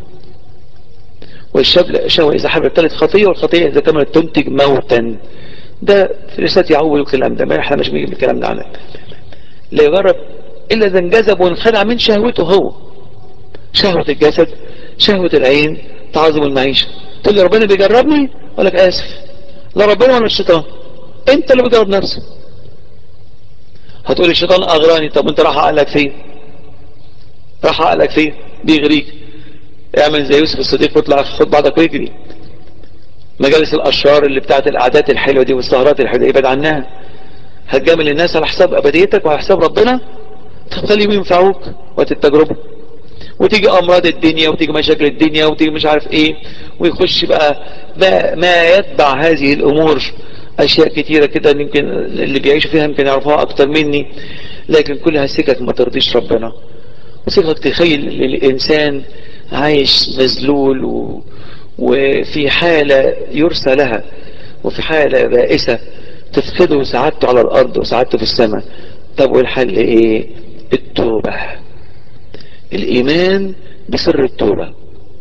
والشهوة اذا حبت ثالث خطية والخطية اذا كانت تنتج موتا ده في رسالة يعقوب الكلام ده ما احنا مش بنجيب الكلام ده عنك لا يجرب الا اذا انجذب وانخدع من شهوته هو شهوة الجسد شهوة العين تعظم المعيشة تقول لي ربنا بيجربني اقول لك اسف لا ربنا ولا الشيطان انت اللي بتجرب نفسك هتقول الشيطان اغراني طب انت راح عقلك فين راح عقلك فين بيغريك اعمل زي يوسف الصديق واطلع خد بعضك ويجري مجالس الاشرار اللي بتاعت القعدات الحلوه دي والسهرات الحلوه ابعد عنها هتجامل الناس على حساب ابديتك وعلى حساب ربنا طب خليهم ينفعوك وقت التجربه وتيجي امراض الدنيا وتيجي مشاكل الدنيا وتيجي مش عارف ايه ويخش بقى ما, ما يتبع هذه الامور اشياء كتيرة كده يمكن اللي بيعيشوا فيها يمكن يعرفوها اكتر مني لكن كلها سكك ما ترضيش ربنا وسكك تخيل الانسان عايش مذلول و... وفي حالة يرسى لها وفي حالة بائسة تفقده سعادته على الارض وسعادته في السماء طب والحل ايه التوبة الايمان بسر التوبة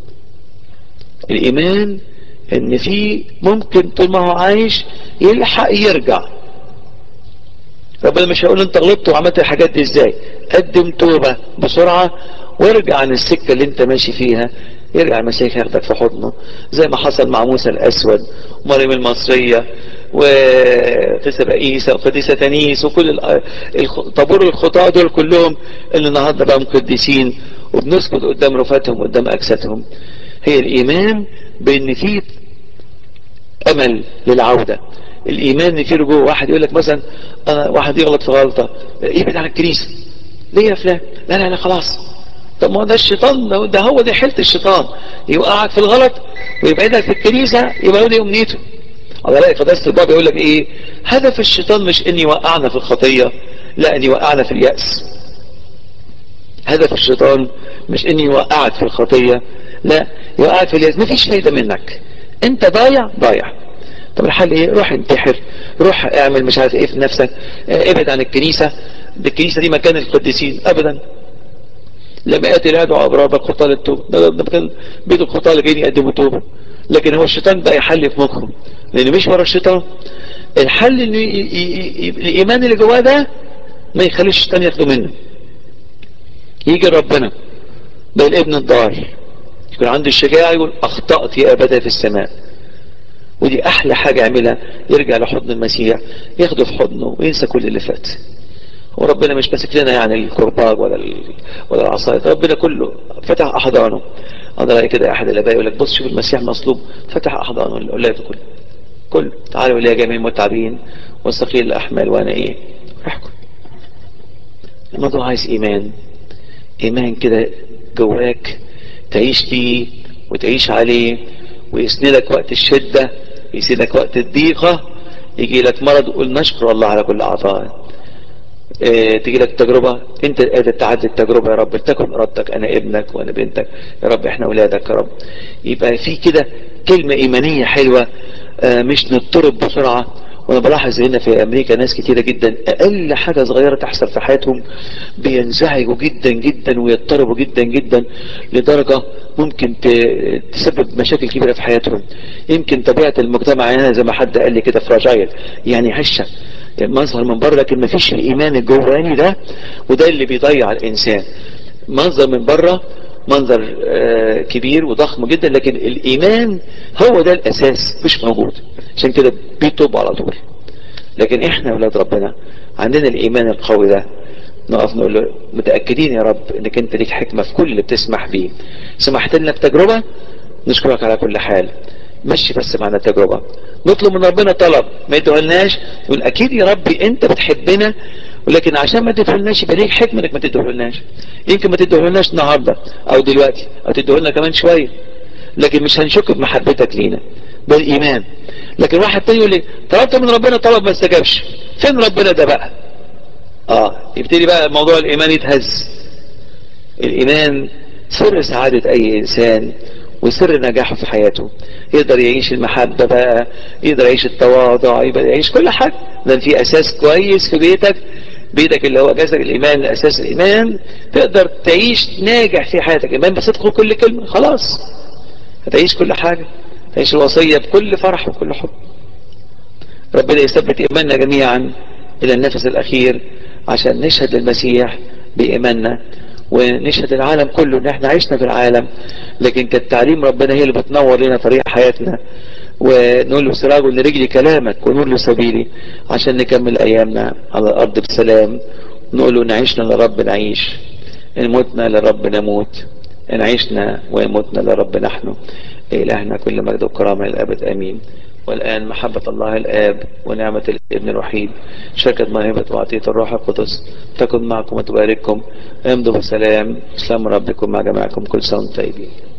الايمان ان في ممكن طول ما هو عايش يلحق يرجع ربنا مش هيقول انت غلطت وعملت الحاجات دي ازاي قدم توبة بسرعة وارجع عن السكة اللي انت ماشي فيها يرجع المسيح ياخدك في حضنه زي ما حصل مع موسى الاسود ومريم المصرية وقديسة بقيسة وقديسة تنيس وكل طابور الخطاة دول كلهم اللي النهاردة بقى مقدسين وبنسكت قدام رفاتهم قدام اجسادهم هي الايمان بان في امل للعودة الايمان ان في رجوع واحد يقول لك مثلا أنا واحد يغلط في غلطة يبعد عن الكنيسة ليه يا فلان لا لا لا خلاص طب ما ده الشيطان ده, ده هو دي حيلة الشيطان يوقعك في الغلط ويبعدك في الكنيسة يبقى دي امنيته على رأي قداسة الباب يقول لك ايه هدف الشيطان مش ان يوقعنا في الخطية لا ان يوقعنا في اليأس هدف الشيطان مش ان يوقعك في الخطية لا يوقعك في اليأس مفيش فايدة منك انت ضايع ضايع طب الحل ايه روح انتحر روح اعمل مش عارف ايه في نفسك اه ابعد عن الكنيسة دي الكنيسة دي مكان القديسين ابدا لما ياتي لا يدعو ابرار الخطاه للتوبه ده مكان بيت الخطاه اللي جايين يقدموا توبه لكن هو الشيطان بقى يحل في مخه لان مش ورا الشيطان الحل ان الايمان اللي جواه ده ما يخليش الشيطان ياخده منه يجي ربنا ده الابن الضال يكون عنده الشجاعة يقول اخطأت يا ابدا في السماء ودي احلى حاجة يعملها يرجع لحضن المسيح ياخده في حضنه وينسى كل اللي فات وربنا مش ماسك لنا يعني الكرباج ولا ال... ولا العصاية ربنا كله فتح احضانه انا رأي كده احد الاباء يقول لك بص شوف المسيح مصلوب فتح احضانه لاولاده كله كله تعالوا الي جميع المتعبين والثقيل الاحمال وانا ايه احكم الموضوع عايز ايمان ايمان كده جواك تعيش فيه وتعيش عليه ويسندك وقت الشدة يسندك وقت الضيقة يجي لك مرض وقول نشكر الله على كل عطاء اه تيجي لك تجربة انت قادر تعدي التجربة يا رب تكن ارادتك انا ابنك وانا بنتك يا رب احنا اولادك يا رب يبقى في كده كلمة ايمانية حلوة اه مش نضطرب بسرعة وانا بلاحظ هنا في امريكا ناس كتيرة جدا اقل حاجة صغيرة تحصل في حياتهم بينزعجوا جدا جدا ويضطربوا جدا جدا لدرجة ممكن ت- تسبب مشاكل كبيرة في حياتهم يمكن طبيعة المجتمع هنا زي ما حد قال لي كده فراجايل يعني هشة مظهر من بره لكن مفيش الايمان الجواني ده وده اللي بيضيع الانسان منظر من بره منظر آه، كبير وضخم جدا لكن الايمان هو ده الاساس مش موجود عشان كده بيتوب على طول لكن احنا اولاد ربنا عندنا الايمان القوي ده نقف نقول له متاكدين يا رب انك انت ليك حكمه في كل اللي بتسمح بيه سمحت لنا بتجربه نشكرك على كل حال مشي بس معنا التجربه نطلب من ربنا طلب ما يدهولناش نقول اكيد يا ربي انت بتحبنا ولكن عشان ما تدهولناش يبقى ليك حكمه انك ما تدهولناش يمكن ما تدهولناش النهارده او دلوقتي او تدهولنا كمان شويه لكن مش هنشك بمحبتك لينا ده الايمان لكن واحد تاني يقول لي طلبت من ربنا طلب ما استجابش فين ربنا ده بقى اه يبتدي بقى موضوع الايمان يتهز الايمان سر سعادة اي انسان وسر نجاحه في حياته يقدر يعيش المحبة بقى يقدر يعيش التواضع يقدر يعيش كل حاجة لان في اساس كويس في بيتك بيتك اللي هو جسد الايمان اساس الايمان تقدر تعيش ناجح في حياتك ايمان بصدق كل كلمة خلاص هتعيش كل حاجة تعيش الوصية بكل فرح وكل حب ربنا يثبت إيماننا جميعا إلى النفس الأخير عشان نشهد للمسيح بإيماننا ونشهد العالم كله إن إحنا عشنا في العالم لكن كانت تعليم ربنا هي اللي بتنور لنا طريق حياتنا ونقول له سراج لرجلي كلامك ونور لسبيلي عشان نكمل أيامنا على الأرض بسلام نقول له إن عشنا لرب نعيش إن متنا لرب نموت إن عشنا وإن متنا لرب نحن إلهنا كل مجد وكرامة للأبد آمين والآن محبة الله الآب ونعمة الابن الوحيد شركة موهبة وعطية الروح القدس تكن معكم وتبارككم امضوا بسلام سلام ربكم مع جميعكم كل سنة وانتم طيبين